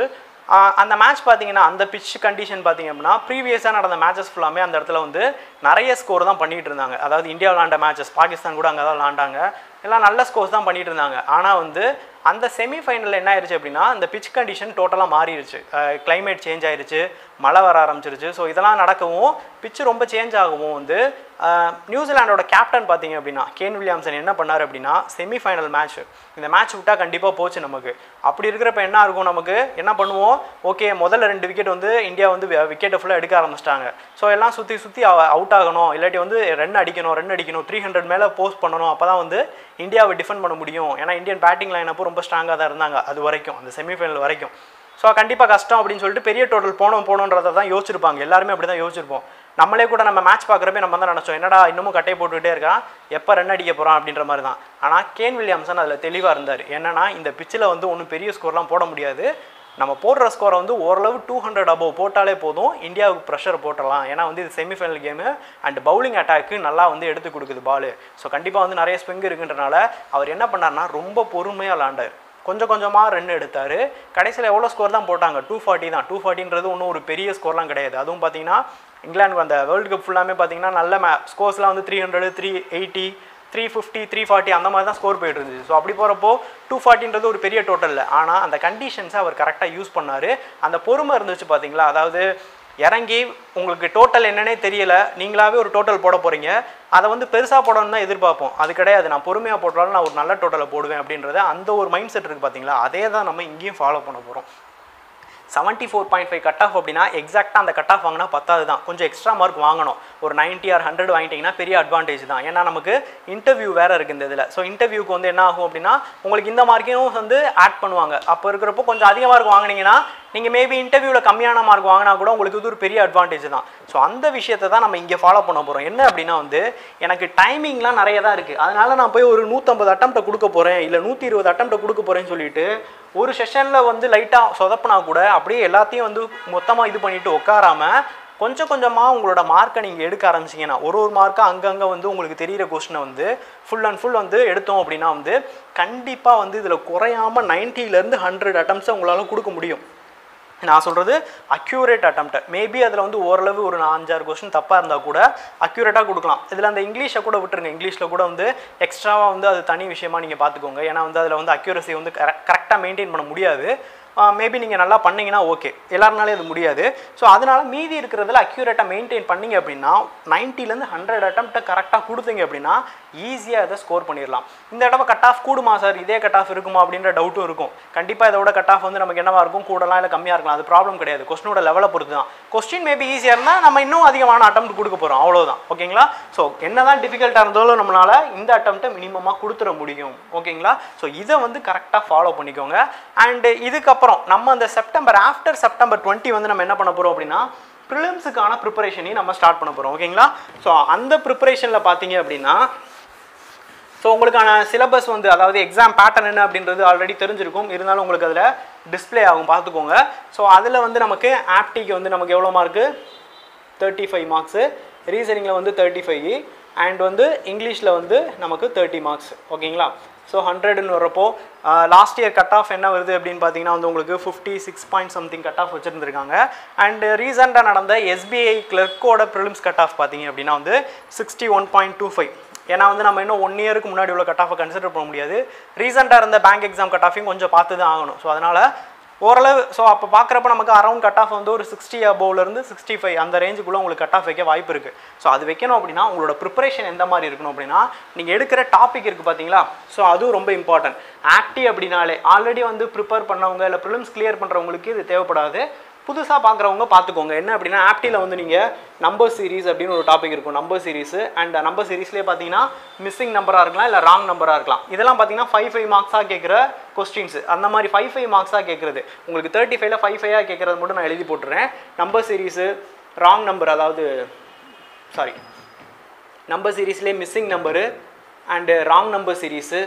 ஆஹ் அந்த மேட்ச் பார்த்தீங்கன்னா அந்த பிச் கண்டிஷன் பார்த்தீங்க அப்படின்னா ப்ரீவியஸாக நடந்த மேட்சஸ் ஃபுல்லாமே அந்த இடத்துல வந்து நிறைய ஸ்கோர் தான் பண்ணிட்டு இருந்தாங்க அதாவது இந்தியா விளாண்ட மேட்சஸ் பாகிஸ்தான் கூட அங்கே தான் விளாண்டாங்க எல்லாம் நல்ல ஸ்கோர்ஸ் தான் பண்ணிட்டு இருந்தாங்க ஆனால் வந்து அந்த செமிஃபைனலில் என்ன ஆயிருச்சு அப்படின்னா அந்த பிச் கண்டிஷன் டோட்டலாக மாறிடுச்சு கிளைமேட் சேஞ்ச் ஆயிருச்சு மழை வர ஆரம்பிச்சிருச்சு ஸோ இதெல்லாம் நடக்கவும் பிச்சு ரொம்ப சேஞ்ச் ஆகவும் வந்து ஆஹ் நியூசிலாண்டோட கேப்டன் பார்த்தீங்க அப்படின்னா கேன் வில்லியம்சன் என்ன பண்ணார் அப்படின்னா செமிஃபைனல் மேட்ச் இந்த மேட்ச் விட்டால் கண்டிப்பாக போச்சு நமக்கு அப்படி இருக்கிறப்ப என்ன இருக்கும் நமக்கு என்ன பண்ணுவோம் ஓகே முதல்ல ரெண்டு விக்கெட் வந்து இந்தியா வந்து விக்கெட்டை ஃபுல்லாக எடுக்க ஆரம்பிச்சிட்டாங்க ஸோ எல்லாம் சுற்றி சுற்றி அவுட் ஆகணும் இல்லாட்டி வந்து ரன் அடிக்கணும் ரன் அடிக்கணும் த்ரீ ஹண்ட்ரட் மேலே போஸ்ட் பண்ணணும் அப்போ தான் வந்து இந்தியாவை டிஃபெண்ட் பண்ண முடியும் ஏன்னா இந்தியன் பேட்டிங் லைனப்பும் ரொம்ப ஸ்ட்ராங்காக தான் இருந்தாங்க அது வரைக்கும் அந்த செமிஃபைனல் வரைக்கும் ஸோ கண்டிப்பாக கஷ்டம் அப்படின்னு சொல்லிட்டு பெரிய டோட்டல் போனோம் போகணுன்றதை தான் யோசிச்சிருப்பாங்க எல்லாருமே அப்படி தான் யோசிச்சிருப்போம் நம்மளே கூட நம்ம மேட்ச் பார்க்குறப்ப நம்ம தான் நினச்சோம் என்னடா இன்னமும் கட்டை போட்டுக்கிட்டே இருக்கான் எப்போ ரன் அடிக்க போகிறான் அப்படின்ற மாதிரி தான் ஆனால் கேன் வில்லியம்சன் அதில் தெளிவாக இருந்தார் என்னன்னா இந்த பிச்சில் வந்து ஒன்றும் பெரிய ஸ்கோர்லாம் போட முடியாது நம்ம போடுற ஸ்கோரை வந்து ஓரளவு டூ ஹண்ட்ரட் அபவ் போட்டாலே போதும் இந்தியாவுக்கு ப்ரெஷர் போட்டுடலாம் ஏன்னா வந்து இது semifinal game and bowling attack நல்லா வந்து எடுத்து கொடுக்குது பால் ஸோ கண்டிப்பாக வந்து நிறைய ஸ்விங் இருக்குன்றனால அவர் என்ன பண்ணார்னா ரொம்ப பொறுமையாக விளாண்டார் கொஞ்சம் கொஞ்சமாக ரன் எடுத்தார் கடைசியில் எவ்வளோ ஸ்கோர் தான் போட்டாங்க டூ ஃபார்ட்டி தான் டூ ஃபார்ட்டின்றது ஒன்றும் ஒரு பெரிய ஸ்கோர்லாம் கிடையாது அதுவும் பார்த்தீங்கன்னா இங்கிலாந்து அந்த வேர்ல்டு கப் ஃபுல்லாமே பார்த்தீங்கன்னா நல்ல மே ஸ்கோர்ஸ்லாம் வந்து three hundred three eighty three fifty three forty அந்த மாதிரி தான் ஸ்கோர் போயிட்டு இருந்துச்சு ஸோ அப்படி போகிறப்போ டூ ஃபார்ட்டின்றது ஒரு பெரிய டோட்டல் இல்லை ஆனால் அந்த கண்டிஷன்ஸை அவர் கரெக்டாக யூஸ் பண்ணார் அந்த பொறுமை இருந்துச்சு பார்த்தீங்களா அதாவது இறங்கி உங்களுக்கு டோட்டல் என்னன்னே தெரியல நீங்களாவே ஒரு டோட்டல் போட போகிறீங்க அதை வந்து பெருசாக போடணும்னு தான் எதிர்பார்ப்போம் அது கிடையாது நான் பொறுமையாக போட்டாலும் நான் ஒரு நல்ல டோட்டலை போடுவேன் அப்படின்றத அந்த ஒரு மைண்ட் செட் இருக்குது பார்த்தீங்களா அதே தான் நம்ம இங்கேயும் ஃபாலோ பண்ண போகிறோம் seventy four point five cut off அப்படின்னா எக்ஸாக்டாக அந்த கட் ஆஃப் வாங்கினா பத்தாது தான் கொஞ்சம் எக்ஸ்ட்ரா மார்க் வாங்கணும் ஒரு 90 ஆர் ஹண்ட்ரட் வாங்கிட்டீங்கன்னா பெரிய அட்வான்டேஜ் தான் ஏன்னா நமக்கு இன்டர்வியூ வேறு இருக்குது இந்த இதில் ஸோ இன்டர்வியூக்கு வந்து என்ன ஆகும் அப்படின்னா உங்களுக்கு இந்த மார்க்கையும் வந்து ஆட் பண்ணுவாங்க அப்போ இருக்கிறப்போ கொஞ்சம் அதிக மார்க் வாங்கினீங்கன்னா நீங்கள் மேபி இன்டர்வியூவில் கம்மியான மார்க் வாங்கினா கூட உங்களுக்கு இது ஒரு பெரிய அட்வான்டேஜ் தான் ஸோ அந்த விஷயத்தை தான் நம்ம இங்கே ஃபாலோ பண்ண போகிறோம் என்ன அப்படின்னா வந்து எனக்கு டைமிங்லாம் நிறைய தான் இருக்குது அதனால நான் போய் ஒரு நூற்றம்பது அட்டம்ப்ட்டை கொடுக்க போகிறேன் இல்லை நூற்றி இருபது அட்டம்ப்ட்டை கொடுக்க போகிறேன்னு சொல்லிட்டு ஒரு செஷனில் வந்து லைட்டாக சொதப்புனா கூட அப்படியே எல்லாத்தையும் வந்து மொத்தமாக இது பண்ணிட்டு உட்காராம கொஞ்சம் கொஞ்சமாக உங்களோட மார்க்கை நீங்கள் எடுக்க ஆரம்பிச்சிங்கன்னா ஒரு ஒரு மார்க்காக அங்கங்கே வந்து உங்களுக்கு தெரியிற கொஸ்டினை வந்து ஃபுல் அண்ட் ஃபுல் வந்து எடுத்தோம் அப்படின்னா வந்து கண்டிப்பாக வந்து இதில் குறையாமல் நைன்ட்டிலேருந்து ஹண்ட்ரட் அட்டம்ஸை உங்களால் கொடுக்க முடியும் நான் சொல்கிறது அக்யூரேட் அட்டம்ப்ட் மேபி அதில் வந்து ஓரளவு ஒரு அஞ்சாறு கொஸ்டின் தப்பாக இருந்தால் கூட அக்யூரேட்டாக கொடுக்கலாம் இதில் அந்த இங்கிலீஷை கூட விட்டுருங்க இங்கிலீஷில் கூட வந்து எக்ஸ்ட்ராவாக வந்து அது தனி விஷயமா நீங்கள் பார்த்துக்கோங்க ஏன்னா வந்து அதில் வந்து அக்யூரசி வந்து கரெக்டாக மெயின்டைன் பண்ண முடியாது மேபி நீங்கள் நல்லா பண்ணீங்கன்னா ஓகே எல்லாருனாலே அது முடியாது ஸோ அதனால மீதி இருக்கிறதுல அக்யூரேட்டாக மெயின்டைன் பண்ணீங்க அப்படின்னா நைன்ட்டிலேருந்து ஹண்ட்ரட் அட்டம்ப்ட்டை கரெக்டாக கொடுத்தீங்க அப்படின்னா ஈஸியாக அதை ஸ்கோர் பண்ணிடலாம் இந்த தடவை கட் ஆஃப் கூடுமா சார் இதே கட் ஆஃப் இருக்குமா அப்படின்ற டவுட்டும் இருக்கும் கண்டிப்பாக இதோட கட் ஆஃப் வந்து நமக்கு என்னவா இருக்கும் கூடலாம் இல்லை கம்மியாக இருக்கலாம் அது ப்ராப்ளம் கிடையாது கொஸ்டினோட லெவலை பொறுத்து தான் கொஸ்டின் மேபி ஈஸியாக இருந்தால் நம்ம இன்னும் அதிகமான அட்டம் கொடுக்க போகிறோம் அவ்வளோதான் ஓகேங்களா ஸோ என்னதான் டிஃபிகல்ட்டாக இருந்தாலும் நம்மளால இந்த அட்டம்ப்ட்டை மினிமமாக கொடுத்துட முடியும் ஓகேங்களா ஸோ இதை வந்து கரெக்டாக ஃபாலோ பண்ணிக்கோங்க அண்டு இதுக்கப்புறம் நம்ம அந்த செப்டம்பர் ஆஃப்டர் செப்டம்பர் டுவெண்ட்டி வந்து நம்ம என்ன பண்ண போகிறோம் அப்படின்னா ப்ரிலிம்ஸுக்கான ப்ரிப்பரேஷனையும் நம்ம ஸ்டார்ட் பண்ண போகிறோம் ஓகேங்களா ஸோ அந்த ப்ரிப்பரேஷனில் பார்த்தீங்க அப்படின்னா ஸோ உங்களுக்கான சிலபஸ் வந்து அதாவது எக்ஸாம் பேட்டர்ன் என்ன அப்படின்றது ஆல்ரெடி தெரிஞ்சிருக்கும் இருந்தாலும் உங்களுக்கு அதில் டிஸ்ப்ளே ஆகும் பார்த்துக்கோங்க ஸோ அதில் வந்து நமக்கு ஆப்டிக்கு வந்து நமக்கு எவ்வளோ மார்க்கு தேர்ட்டி ஃபைவ் மார்க்ஸு ரீசனிங்கில் வந்து தேர்ட்டி ஃபைவ் அண்ட் வந்து இங்கிலீஷில் வந்து நமக்கு தேர்ட்டி மார்க்ஸ் ஓகேங்களா ஸோ ஹண்ட்ரட்னு வரப்போ லாஸ்ட் இயர் கட் ஆஃப் என்ன வருது அப்படின்னு பார்த்தீங்கன்னா வந்து உங்களுக்கு fifty six point something cut off வச்சுருந்துருக்காங்க அண்ட் ரீசெண்டாக நடந்த எஸ்பிஐ கிளர்க்கோட ப்ரிலிம்ஸ் கட் ஆஃப் பார்த்தீங்க அப்படின்னா வந்து sixty one point two five ஏன்னா வந்து நம்ம இன்னும் ஒன் இயருக்கு முன்னாடி உள்ள கட் ஆஃபை கன்சிடர் பண்ண முடியாது ரீசெண்டாக இருந்த பேங்க் எக்ஸாம் கட் ஆஃபையும் கொஞ்சம் பார்த்து தான் ஆகணும் ஸோ அதனால் ஓரளவு ஸோ அப்போ பார்க்குறப்ப நமக்கு அரௌண்ட் கட் ஆஃப் வந்து ஒரு சிக்ஸ்டி அபோவ்லேருந்து சிக்ஸ்டி ஃபைவ் அந்த ரேஞ்சுக்குள்ளே உங்களுக்கு கட் ஆஃப் வைக்க வாய்ப்பு இருக்குது ஸோ அது வைக்கணும் அப்படின்னா உங்களோட ப்ரிப்பரேஷன் எந்த மாதிரி இருக்கணும் அப்படின்னா நீங்கள் எடுக்கிற டாபிக் இருக்குது பார்த்தீங்களா ஸோ அதுவும் ரொம்ப இம்பார்ட்டன்ட் ஆக்டி அப்படின்னாலே ஆல்ரெடி வந்து ப்ரிப்பேர் பண்ணவங்க இல்லை ப்ரிலிம்ஸ் கிளியர் பண்ணுறவங்களுக்கு இது தேவைப்படாது புதுசாக பார்க்குறவங்க பார்த்துக்கோங்க என்ன அப்படின்னா ஆப்டியில் வந்து நீங்கள் நம்பர் சீரிஸ் அப்படின்னு ஒரு டாபிக் இருக்கும் நம்பர் சீரிஸ் அண்ட் நம்பர் சீரிஸ்லேயே பார்த்தீங்கன்னா மிஸ்ஸிங் நம்பராக இருக்கலாம் இல்லை ராங் நம்பராக இருக்கலாம் இதெல்லாம் பார்த்தீங்கன்னா ஃபைவ் ஃபைவ் மார்க்ஸாக கேட்குற கொஸ்டின்ஸ் அந்த மாதிரி ஃபைவ் ஃபைவ் மார்க்ஸாக கேட்குறது உங்களுக்கு தேர்ட்டி ஃபைவ்ல ஃபைவ் ஃபைவாக கேட்குறது மட்டும் நான் எழுதி போட்டுறேன் நம்பர் சீரிஸு ராங் நம்பர் அதாவது சாரி நம்பர் சீரீஸ்லேயே missing number and wrong number series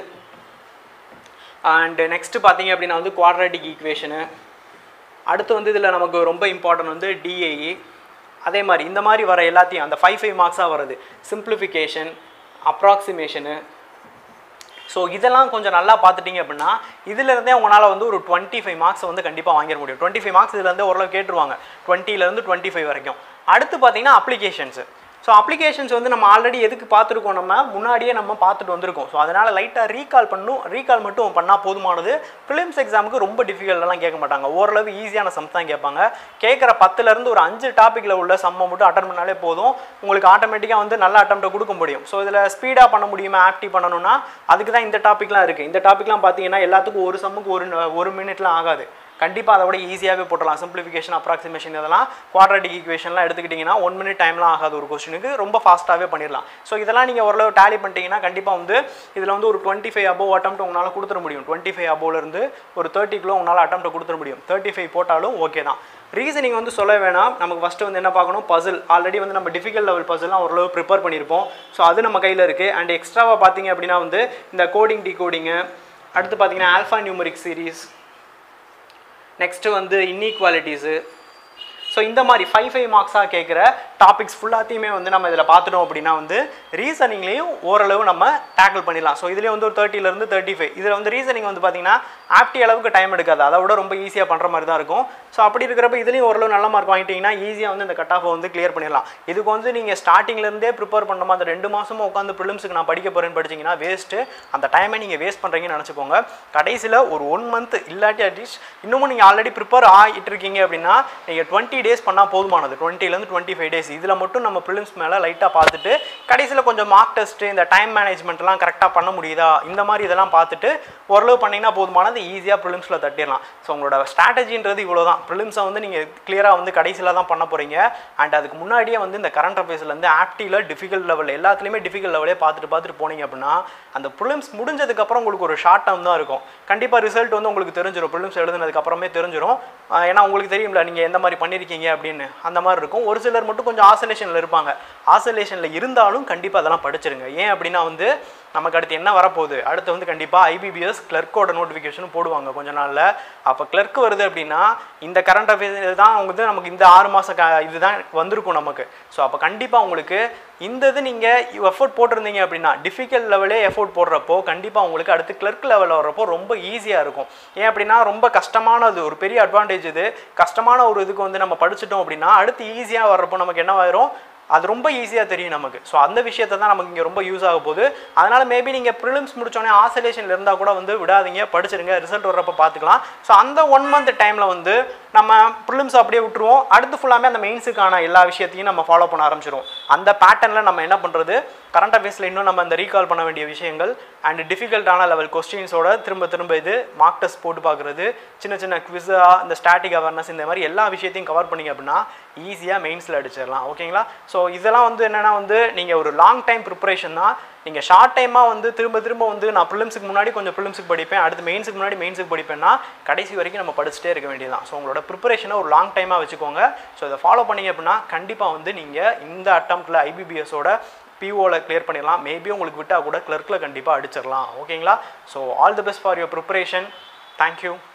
and next பார்த்தீங்க அப்படின்னா வந்து குவாட்ரேட்டிக் ஈக்குவேஷனு அடுத்து வந்து இதில் நமக்கு ரொம்ப இம்பார்ட்டன்ட் வந்து டிஏஇ அதே மாதிரி இந்த மாதிரி வர எல்லாத்தையும் அந்த ஃபைவ் ஃபைவ் மார்க்ஸாக வருது சிம்பிளிஃபிகேஷன் அப்ராக்சிமேஷனு ஸோ இதெல்லாம் கொஞ்சம் நல்லா பார்த்துட்டீங்க அப்படின்னா இதுலேருந்தே உங்களால் வந்து ஒரு டுவெண்ட்டி ஃபைவ் மார்க்ஸ் வந்து கண்டிப்பாக வாங்கிட முடியும் டுவெண்ட்டி ஃபைவ் மார்க்ஸ் இதுலேருந்து ஓரளவு கேட்டுருவாங்க டுவெண்ட்டிலேருந்து டுவெண்ட்டி ஃபைவ் வரைக்கும் அடுத்து பார்த்தீங்கன்னா அப்ளிகேஷன்ஸ் ஸோ அப்ளிகேஷன்ஸ் வந்து நம்ம ஆல்ரெடி எதுக்கு பார்த்துருக்கோம் நம்ம முன்னாடியே நம்ம பார்த்துட்டு வந்திருக்கோம் ஸோ அதனால் லைட்டாக ரீகால் பண்ணும் ரீகால் மட்டும் பண்ணால் போதுமானது ப்ரிலிம்ஸ் எக்ஸாமுக்கு ரொம்ப டிஃபிகல்ட்டெல்லாம் கேட்க மாட்டாங்க ஓரளவு ஈஸியான சம் தான் கேட்பாங்க கேட்குற பத்துலேருந்து ஒரு அஞ்சு டாப்பிக்கில் உள்ள சம்மை மட்டும் அட்டன் பண்ணாலே போதும் உங்களுக்கு ஆட்டோமேட்டிக்காக வந்து நல்ல அட்டம்ப்ட்டை கொடுக்க முடியும் ஸோ இதில் ஸ்பீடாக பண்ண முடியுமா ஆக்டிவ் பண்ணணும்னா அதுக்கு தான் இந்த டாப்பிக்லாம் இருக்குது இந்த டாப்பிக்லாம் பார்த்தீங்கன்னா எல்லாத்துக்கும் ஒரு சம்முக்கு ஒரு ஒரு மினிட்லாம் ஆகாது கண்டிப்பாக அதை விட ஈஸியாகவே போட்டலாம் சிம்பிளிஃபிகேஷன் அப்ராக்சிமேஷன் இதெல்லாம் குவாட்ரட்டிக் ஈக்குவேஷன்லாம் எடுத்துக்கிட்டிங்கன்னா ஒன் மினிட் டைம்லாம் ஆகாது ஒரு கொஸ்டினுக்கு ரொம்ப ஃபாஸ்ட்டாகவே பண்ணிடலாம் ஸோ இதெல்லாம் நீங்கள் ஓரளவு டேலி பண்ணிட்டீங்கன்னா கண்டிப்பாக வந்து இதில் வந்து ஒரு டுவெண்ட்டி ஃபைவ் அபோவ் அட்டம் உங்களால் கொடுத்துட முடியும் டுவெண்ட்டி ஃபைவ் அபோவ்லேருந்து ஒரு தேர்ட்டிக்குள்ளே உங்களால் அட்டம் கொடுத்துட முடியும் தேர்ட்டி ஃபைவ் போட்டாலும் ஓகே தான் ரீசனிங் வந்து சொல்ல வேணாம் நமக்கு ஃபஸ்ட்டு வந்து என்ன பார்க்கணும் பசில் ஆல்ரெடி வந்து நம்ம டிஃபிகல்ட் லெவல் பசில்லாம் ஓரளவு ப்ரிப்பேர் பண்ணியிருப்போம் ஸோ அது நம்ம கையில் இருக்குது அண்ட் எக்ஸ்ட்ராவாக பார்த்தீங்க அப்படின்னா வந்து இந்த கோடிங் டிகோடிங்கு அடுத்து பார்த்தீங்கன்னா ஆல்ஃபா நியூமரிக் சீரீஸ் நெக்ஸ்ட்டு வந்து இன்இக்வாலிட்டிஸு ஸோ இந்த மாதிரி ஃபைவ் ஃபைவ் மார்க்ஸாக கேட்குற டாபிக்ஸ் ஃபுல்லாத்தையுமே வந்து நம்ம இதில் பார்த்துட்டோம் அப்படின்னா வந்து ரீசனிங்லேயும் ஓரளவு நம்ம டேக்கிள் பண்ணிடலாம் ஸோ இதுலேயே வந்து ஒரு தேர்ட்டிலேருந்து தேர்ட்டி ஃபைவ் இதில் வந்து ரீசனிங் வந்து பார்த்தீங்கன்னா ஆப்டி அளவுக்கு டைம் எடுக்காது அதை விட ரொம்ப ஈஸியாக பண்ணுற மாதிரி தான் இருக்கும் ஸோ அப்படி இருக்கிறப்ப இதுலேயும் ஓரளவு நல்ல மார்க் வாங்கிட்டீங்கன்னா ஈஸியாக வந்து இந்த கட் ஆஃபை வந்து கிளியர் பண்ணிடலாம் இதுக்கு வந்து நீங்கள் ஸ்டார்டிங்லேருந்தே ப்ரிப்பேர் பண்ணணுமா அந்த ரெண்டு மாதமும் உட்காந்து ப்ரிலிம்ஸுக்கு நான் படிக்க போகிறேன்னு படிச்சிங்கன்னா வேஸ்ட்டு அந்த டைமை நீங்கள் வேஸ்ட் பண்ணுறீங்கன்னு நினச்சிக்கோங்க கடைசியில் ஒரு ஒன் மந்த் இல்லாட்டி அட்லீஸ்ட் இன்னமும் நீங்கள் ஆல்ரெடி ப்ரிப்பேர் ஆகிட்டு இருக்கீங்க அப்படின்னா நீங்கள் டுவெண்ட்டி டேஸ் பண்ணால் போதுமானது டுவெண்ட்டிலேருந்து டுவெண்ட்டி ஃபைவ் டேஸ் இதில் மட்டும் நம்ம ப்ரிலிம்ஸ் மேலே லைட்டாக பார்த்துட்டு கடைசியில் கொஞ்சம் மார்க் டெஸ்ட்டு இந்த டைம் மேனேஜ்மெண்ட்லாம் கரெக்டாக பண்ண முடியுதா இந்த மாதிரி இதெல்லாம் பார்த்துட்டு ஓரளவு பண்ணிங்கன்னா போதுமானது ஈஸியாக ப்ரிலிம்ஸில் தட்டிடலாம் ஸோ உங்களோட ஸ்ட்ராட்டஜின்றது இவ்வளோ தான் ப்ரிலிம்ஸை வந்து நீங்கள் கிளியராக வந்து கடைசியில் தான் பண்ண போகிறீங்க அண்ட் அதுக்கு முன்னாடியே வந்து இந்த கரண்ட் அஃபேர்ஸ்லேருந்து ஆப்டியில் டிஃபிகல்ட் லெவல் எல்லாத்துலேயுமே டிஃபிகல்ட் லெவலே பார்த்துட்டு பார்த்துட்டு போனீங்க அப்படின்னா அந்த ப்ரிலிம்ஸ் முடிஞ்சதுக்கப்புறம் உங்களுக்கு ஒரு ஷார்ட் டேர்ம் தான் இருக்கும் கண்டிப்பாக ரிசல்ட் வந்து உங்களுக்கு தெரிஞ்சிடும் ப்ரிலிம்ஸ் எழுதுனதுக்கு அப்புறமே தெரிஞ்சிடும் ஆஹ் ஏன்னா உங்களுக்கு தெரியும்ல நீங்கள் எந்த மாதிரி பண்ணியிருக்கீங்க அப்படின்னு அந்த மாதிரி இருக்கும் ஒரு சிலர் மட்டும் கொஞ்சம் ஆசோலேஷனில் இருப்பாங்க ஆசோலேஷனில் இருந்தாலும் கண்டிப்பாக அதெல்லாம் படிச்சிருங்க ஏன் அப்படின்னா வந்து நமக்கு அடுத்து என்ன வரப்போகுது அடுத்து வந்து கண்டிப்பாக ஐபிபிஎஸ் கிளர்க்கோட நோட்டிஃபிகேஷன் போடுவாங்க கொஞ்ச நாளில் அப்போ கிளர்க் வருது அப்படின்னா இந்த கரண்ட் அஃபேர்ஸ் தான் வந்து நமக்கு இந்த ஆறு மாதம் க இதுதான் வந்திருக்கும் நமக்கு ஸோ அப்போ கண்டிப்பாக உங்களுக்கு இந்த இது நீங்கள் எஃபோர்ட் போட்டிருந்தீங்க அப்படின்னா டிஃபிகல்ட் லெவலே எஃபோர்ட் போடுறப்போ கண்டிப்பாக உங்களுக்கு அடுத்து கிளர்க் லெவலில் வர்றப்போ ரொம்ப ஈஸியாக இருக்கும் ஏன் அப்படின்னா ரொம்ப கஷ்டமானது ஒரு பெரிய அட்வான்டேஜ் இது கஷ்டமான ஒரு இதுக்கு வந்து நம்ம படிச்சிட்டோம் அப்படின்னா அடுத்து ஈஸியாக வர்றப்போ நமக்கு என்ன ஆயிரும் அது ரொம்ப ஈஸியாக தெரியும் நமக்கு ஸோ அந்த விஷயத்தை தான் நமக்கு இங்கே ரொம்ப யூஸ் ஆக போகுது அதனால் மேபி நீங்கள் ப்ரிலிம்ஸ் முடிச்சோடனே ஆசோலேஷனில் இருந்தால் கூட வந்து விடாதீங்க படிச்சிருங்க ரிசல்ட் வர்றப்ப பார்த்துக்கலாம் ஸோ அந்த ஒன் மந்த் டைமில் வந்து நம்ம ப்ரிலிம்ஸ் அப்படியே விட்டுருவோம் அடுத்து ஃபுல்லாமே அந்த மெயின்ஸுக்கான எல்லா விஷயத்தையும் நம்ம ஃபாலோ பண்ண ஆரம்பிச்சிரும் அந்த பேட்டர்னில் நம்ம என்ன பண்ணுறது கரண்ட் அஃபேர்ஸில் இன்னும் நம்ம அந்த ரீகால் பண்ண வேண்டிய விஷயங்கள் அண்ட் டிஃபிகல்ட்டான லெவல் கொஸ்டின்ஸோட திரும்ப திரும்ப இது மார்க் டெஸ்ட் போட்டு பார்க்குறது சின்ன சின்ன குவிஸாக இந்த ஸ்டாட்டிக் அவேர்னஸ் இந்த மாதிரி எல்லா விஷயத்தையும் கவர் பண்ணிங்க அப்படின்னா ஈஸியாக மெயின்ஸில் அடிச்சிடலாம் ஓகேங்களா ஸோ இதெல்லாம் வந்து என்னென்னா வந்து நீங்கள் ஒரு லாங் டைம் ப்ரிப்பரேஷன் தான் நீங்கள் ஷார்ட் டைமாக வந்து திரும்ப திரும்ப வந்து நான் ப்ரிலிம்ஸுக்கு முன்னாடி கொஞ்சம் ப்ரிலிம்ஸுக்கு படிப்பேன் அடுத்து மெயின்ஸுக்கு முன்னாடி மெயின்ஸுக்கு படிப்பேன்னா கடைசி வரைக்கும் நம்ம படிச்சுட்டே இருக்க வேண்டியதான் ஸோ உங்களோட ப்ரிப்பரேஷனை ஒரு லாங் டைமாக வச்சுக்கோங்க ஸோ இதை ஃபாலோ பண்ணீங்க அப்படின்னா கண்டிப்பாக வந்து நீங்கள் இந்த அட்டம்ப்டில் ஐபிபிஎஸோட பிஓவில் கிளியர் பண்ணிடலாம் மேபி உங்களுக்கு விட்டால் கூட கிளர்க்கில் கண்டிப்பாக அடிச்சிடலாம் ஓகேங்களா so all the best for your preparation thank you